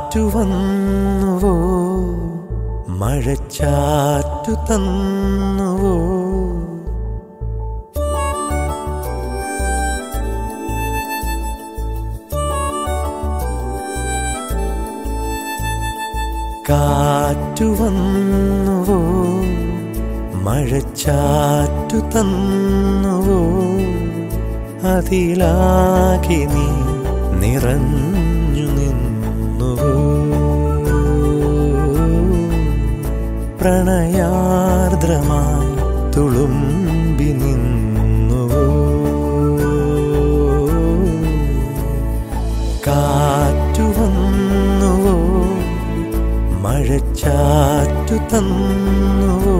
കാറ്റു വന്നുവോ മഴച്ചാറ്റു തന്നുവോ കാറ്റു വന്നുവോ മഴച്ചാറ്റു തന്നുവോ അതിലാകെ നീ നിറഞ്ഞു നിന്നുവോ പ്രണയാർദ്രമായി തുളുമ്പി നിന്നുവോ കാറ്റു വന്നുവോ മഴച്ചാറ്റു തന്നുവോ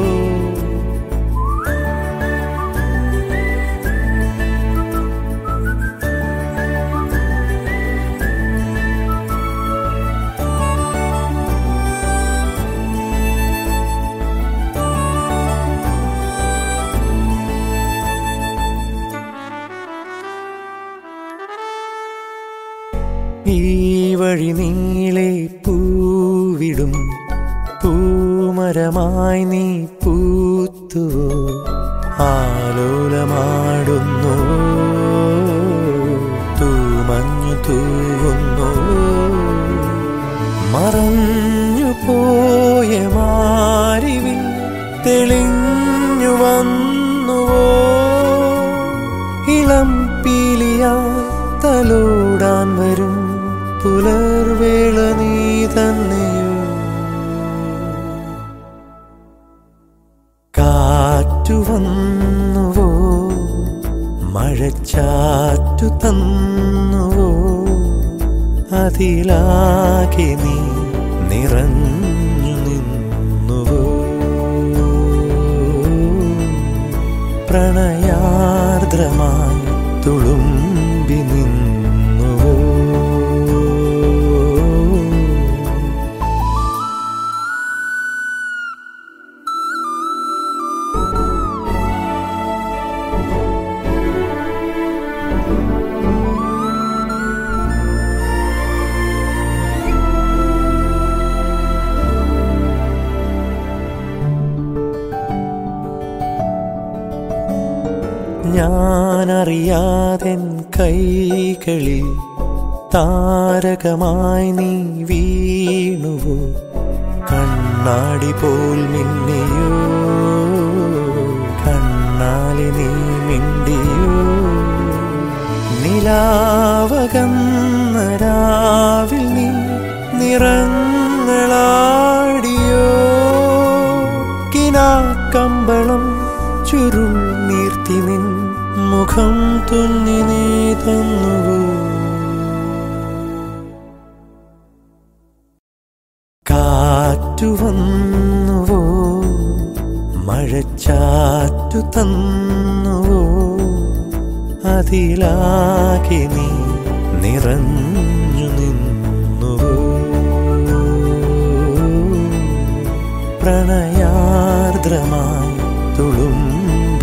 ഈ വഴി നീളെ പൂവിടും പൂമരമായി നീ പൂത്തുവോ ആലോലമാടുന്നു തൂമഞ്ഞു തൂവുന്നു മറഞ്ഞു പോയ മാരിവിൽ തെളിഞ്ഞു വന്നുവോ ഇളം പീലിയായി തലോടാൻ വരും പുലർവേള നീ തന്നെയോ കാറ്റു വന്നുവോ മഴച്ചാറ്റു തന്നുവോ അതിലാകെ നീ നിറഞ്ഞു നിന്നുവോ പ്രണയാർദ്രമായി തുളുമ്പി നിന്നുവോ ഞാനറിയാതെൻ കൈകളിൽ താരകമായി നീ വീണുവോ കണ്ണാടി പോൽ മിന്നിയോ കണ്ണാലി നീ മിണ്ടിയോ നിലാവകന്ന രാവിൽ നീ നിറങ്ങളാടിയോ കിനാക്കമ്പളം ചുരുൾ നീർത്തി നിൻ മുഖം തുന്നി നീ തന്നുവോ കാറ്റു വന്നുവോ മഴച്ചാറ്റു തന്നുവോ അതിലാകെ നീ നിറഞ്ഞു നിന്നുവോ പ്രണയാർദ്രമായി തുളുമ്പി